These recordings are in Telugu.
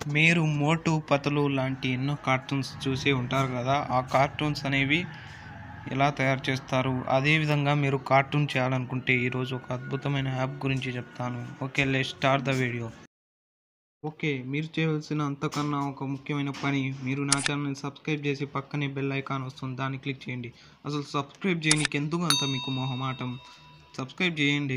మీరు మోటు పతులు లాంటి ఎన్నో కార్టూన్స్ చూసి ఉంటారు కదా ఆ కార్టూన్స్ అనేవి ఎలా తయారు చేస్తారు అదేవిధంగా మీరు కార్టూన్ చేయాలనుకుంటే ఈరోజు ఒక అద్భుతమైన యాప్ గురించి చెప్తాను okay let start the video okay మీరు చేయవలసిన అంతకన్నా ఒక ముఖ్యమైన పని మీరు నా ఛానల్ని సబ్స్క్రైబ్ చేసి పక్కనే బెల్ ఐకాన్ వస్తుంది దాన్ని క్లిక్ చేయండి అసలు సబ్స్క్రైబ్ చేయడానికి ఎందుకు అంత మీకు మొహమాటం సబ్స్క్రైబ్ చేయండి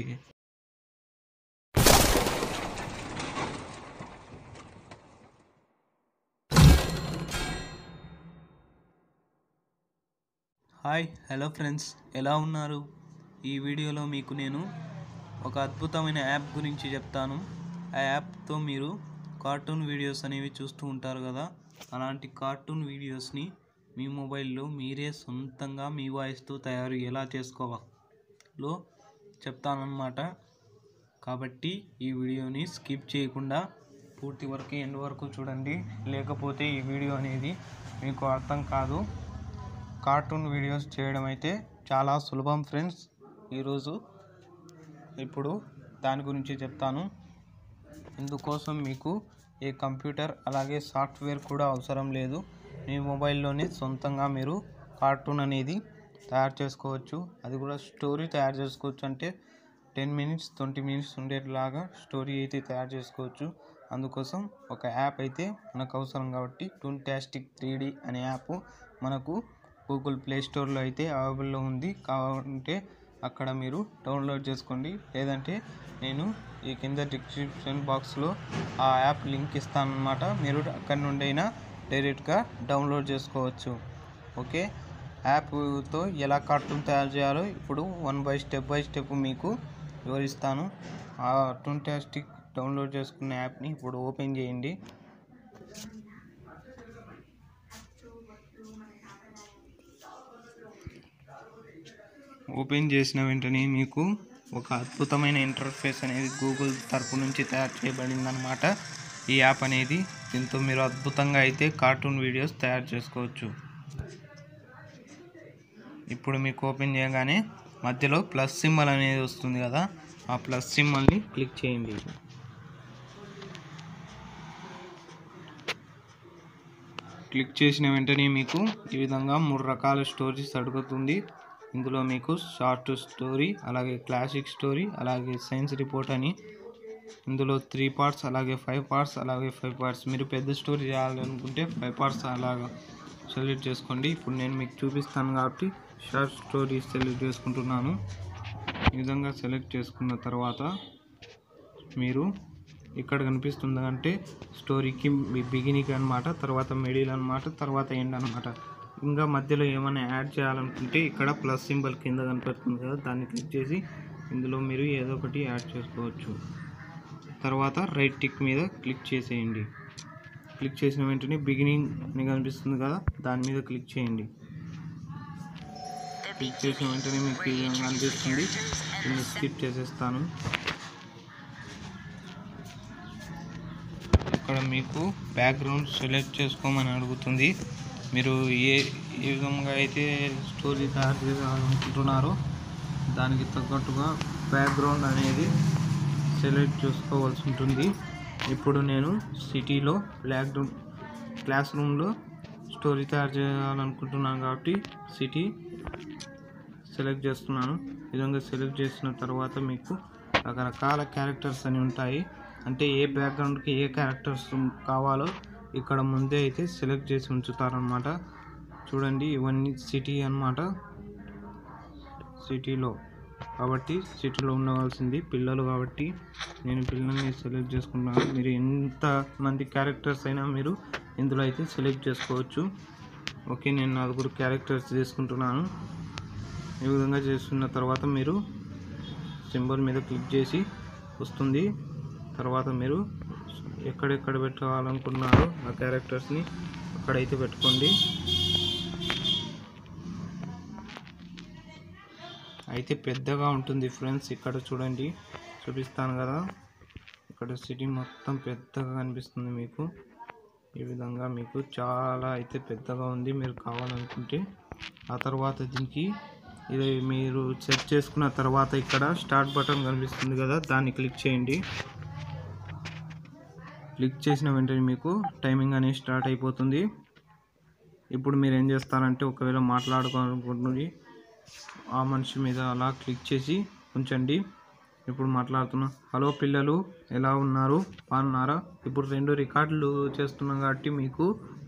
హాయ్ హలో ఫ్రెండ్స్ ఎలా ఉన్నారు ఈ వీడియోలో మీకు నేను ఒక అద్భుతమైన యాప్ గురించి చెప్తాను ఆ యాప్తో మీరు కార్టూన్ వీడియోస్ అనేవి చూస్తూ ఉంటారు కదా అలాంటి కార్టూన్ వీడియోస్ని మీ మొబైల్లో మీరే సొంతంగా మీ వాయిస్తో తయారు ఎలా చేసుకోవాలో చెప్తానన్నమాట కాబట్టి ఈ వీడియోని స్కిప్ చేయకుండా పూర్తి వరకు ఎండ్ వరకు చూడండి లేకపోతే ఈ వీడియో అనేది మీకు అర్థం కాదు కార్టూన్ వీడియోస్ చేయడం అయితే చాలా సులభం ఫ్రెండ్స్ ఈరోజు ఇప్పుడు దాని గురించి చెప్తాను ఇందుకోసం మీకు ఏ కంప్యూటర్ అలాగే సాఫ్ట్వేర్ కూడా అవసరం లేదు మీ మొబైల్లోనే సొంతంగా మీరు కార్టూన్ అనేది తయారు చేసుకోవచ్చు అది కూడా స్టోరీ తయారు చేసుకోవచ్చు అంటే టెన్ మినిట్స్ ట్వంటీ మినిట్స్ ఉండేలాగా స్టోరీ అయితే తయారు చేసుకోవచ్చు అందుకోసం ఒక యాప్ అయితే మనకు అవసరం కాబట్టి టూన్టాస్టిక్ త్రీ డి అనే యాప్ మనకు గూగుల్ ప్లే స్టోర్లో అయితే అవైలబుల్లో ఉంది కావాలంటే అక్కడ మీరు డౌన్లోడ్ చేసుకోండి లేదంటే నేను ఈ కింద డిస్క్రిప్షన్ బాక్స్లో ఆ యాప్ లింక్ ఇస్తానన్నమాట మీరు అక్కడి నుండి అయినా డైరెక్ట్గా డౌన్లోడ్ చేసుకోవచ్చు ఓకే యాప్తో ఎలా కార్టూన్ తయారు చేయాలో ఇప్పుడు one by step by step మీకు వివరిస్తాను ఆ టూన్టాస్టిక్ డౌన్లోడ్ చేసుకున్న యాప్ని ఇప్పుడు ఓపెన్ చేయండి ఓపెన్ చేసిన వెంటనే మీకు ఒక అద్భుతమైన ఇంటర్ఫేస్ అనేది గూగుల్ తరపు నుంచి తయారు చేయబడిందనమాట ఈ యాప్ అనేది దీంతో మీరు అద్భుతంగా అయితే కార్టూన్ వీడియోస్ తయారు చేసుకోవచ్చు ఇప్పుడు మీకు ఓపెన్ చేయగానే మధ్యలో ప్లస్ సింబల్ అనేది వస్తుంది కదా ఆ ప్లస్ సింబల్ని క్లిక్ చేయండి క్లిక్ చేసిన వెంటనే మీకు ఈ విధంగా మూడు రకాల స్టోరీస్ అడుగుతుంది ఇందులో మీకు షార్ట్ స్టోరీ అలాగే క్లాసిక్ స్టోరీ అలాగే సైన్స్ రిపోర్ట్ అని ఇందులో త్రీ పార్ట్స్ అలాగే ఫైవ్ పార్ట్స్ అలాగే ఫైవ్ పార్ట్స్ మీరు పెద్ద స్టోరీ చేయాలనుకుంటే ఫైవ్ పార్ట్స్ అలాగా సెలెక్ట్ చేసుకోండి ఇప్పుడు నేను మీకు చూపిస్తాను కాబట్టి షార్ట్ స్టోరీ సెలెక్ట్ చేసుకుంటున్నాను ఈ విధంగా సెలెక్ట్ చేసుకున్న తర్వాత మీరు ఇక్కడ కనిపిస్తుంది అంటే స్టోరీకి బిగినింగ్ అనమాట తర్వాత మిడిల్ అనమాట తర్వాత ఎండ్ అనమాట ఇంకా మధ్యలో ఏమైనా యాడ్ చేయాలనుకుంటే ఇక్కడ ప్లస్ సింబల్ కింద కనిపిస్తుంది కదా దాన్ని క్లిక్ చేసి ఇందులో మీరు ఏదో ఒకటి యాడ్ చేసుకోవచ్చు తర్వాత రైట్ టిక్ మీద క్లిక్ చేసేయండి క్లిక్ చేసిన వెంటనే బిగినింగ్ అని కనిపిస్తుంది కదా దాని మీద క్లిక్ చేయండి క్లిక్ చేసిన వెంటనే మీకు ఈ విధంగా కనిపిస్తుంది దీన్ని స్కిప్ చేసేస్తాను ఇక్కడ మీకు బ్యాక్గ్రౌండ్ సెలెక్ట్ చేసుకోమని అడుగుతుంది మీరు ఏ ఏ విధంగా అయితే స్టోరీ తయారు చేయాలనుకుంటున్నారో దానికి తగ్గట్టుగా బ్యాక్గ్రౌండ్ అనేది సెలెక్ట్ చేసుకోవాల్సి ఉంటుంది ఇప్పుడు నేను సిటీలో బ్లాక్ క్లాస్ రూమ్లో స్టోరీ తయారు చేయాలనుకుంటున్నాను కాబట్టి సిటీ సెలెక్ట్ చేస్తున్నాను ఈ విధంగా సెలెక్ట్ చేసిన తర్వాత మీకు రకరకాల క్యారెక్టర్స్ అని ఉంటాయి అంటే ఏ బ్యాక్గ్రౌండ్కి ఏ క్యారెక్టర్స్ కావాలో ఇక్కడ ముందే అయితే సెలెక్ట్ చేసి ఉంచుతారనమాట చూడండి ఇవన్నీ సిటీ అన్నమాట సిటీలో కాబట్టి సిటీలో ఉండవలసింది పిల్లలు కాబట్టి నేను పిల్లల్ని సెలెక్ట్ చేసుకుంటున్నాను మీరు ఎంత మంది క్యారెక్టర్స్ అయినా మీరు ఇందులో అయితే సెలెక్ట్ చేసుకోవచ్చు ఓకే నేను నలుగురు క్యారెక్టర్స్ తీసుకుంటున్నాను ఈ విధంగా చేస్తున్న తర్వాత మీరు సింబల్ మీద క్లిక్ చేసి వస్తుంది తర్వాత మీరు ఎక్కడెక్కడ పెట్టాలనుకున్నారో ఆ క్యారెక్టర్స్ని అక్కడైతే పెట్టుకోండి అయితే పెద్దగా ఉంటుంది ఫ్రెండ్స్ ఇక్కడ చూడండి చూపిస్తాను కదా ఇక్కడ సిటీ మొత్తం పెద్దగా కనిపిస్తుంది మీకు ఈ విధంగా మీకు చాలా అయితే పెద్దగా ఉంది మీరు కావాలనుకుంటే ఆ తర్వాత దీనికి ఇది మీరు సెట్ చేసుకున్న తర్వాత ఇక్కడ స్టార్ట్ బటన్ కనిపిస్తుంది కదా దాన్ని క్లిక్ చేయండి క్లిక్ చేసిన వెంటనే మీకు టైమింగ్ అనేది స్టార్ట్ అయిపోతుంది ఇప్పుడు మీరు ఏం చేస్తారంటే ఒకవేళ మాట్లాడుకోవాలనుకుంటుంది ఆ మనిషి మీద అలా క్లిక్ చేసి ఉంచండి ఇప్పుడు మాట్లాడుతున్నా హలో పిల్లలు ఎలా ఉన్నారు బాగున్నారా ఇప్పుడు రెండు రికార్డులు చేస్తున్నాం కాబట్టి మీకు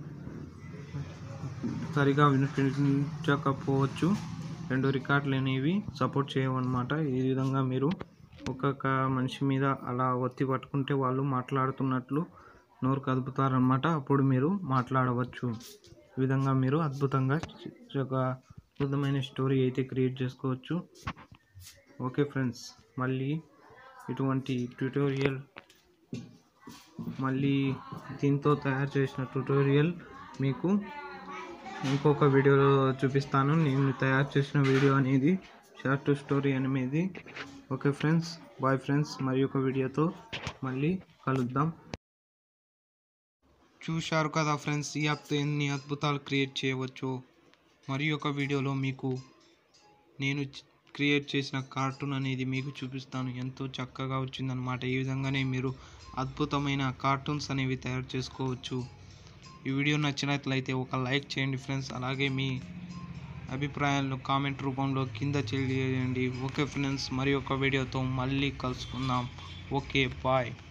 సరిగా వినిపించకపోవచ్చు రెండు రికార్డులు అనేవి సపోర్ట్ చేయవన్నమాట ఈ విధంగా మీరు ఒక్కొక్క మనిషి మీద అలా ఒత్తి పట్టుకుంటే వాళ్ళు మాట్లాడుతున్నట్లు నోరు కదుపుతారనమాట అప్పుడు మీరు మాట్లాడవచ్చు ఈ విధంగా మీరు అద్భుతంగా ఒక అద్భుతమైన స్టోరీ అయితే క్రియేట్ చేసుకోవచ్చు ఓకే ఫ్రెండ్స్ మళ్ళీ ఇటువంటి ట్యూటోరియల్ మళ్ళీ దీంతో తయారు చేసిన ట్యూటోరియల్ మీకు ఇంకొక వీడియోలో చూపిస్తాను నేను తయారు చేసిన వీడియో అనేది షార్ట్ స్టోరీ అనేది ఓకే ఫ్రెండ్స్ బాయ్ ఫ్రెండ్స్ మరి ఒక వీడియోతో మళ్ళీ కలుద్దాం చూశారు కదా ఫ్రెండ్స్ ఈ యాప్తో ఎన్ని అద్భుతాలు క్రియేట్ చేయవచ్చో మరి ఒక వీడియోలో మీకు నేను చ- క్రియేట్ చేసిన కార్టూన్ అనేది మీకు చూపిస్తాను ఎంతో చక్కగా వచ్చిందనమాట ఈ విధంగానే మీరు అద్భుతమైన కార్టూన్స్ అనేవి తయారు చేసుకోవచ్చు ఈ వీడియో నచ్చినట్లయితే ఒక లైక్ చేయండి ఫ్రెండ్స్ అలాగే మీ అభిప్రాయాలను కామెంట్ రూపంలో కింద తెలియజేయండి ఓకే ఫ్రెండ్స్ మరి ఒక వీడియోతో మళ్ళీ కలుసుకుందాం ఓకే బాయ్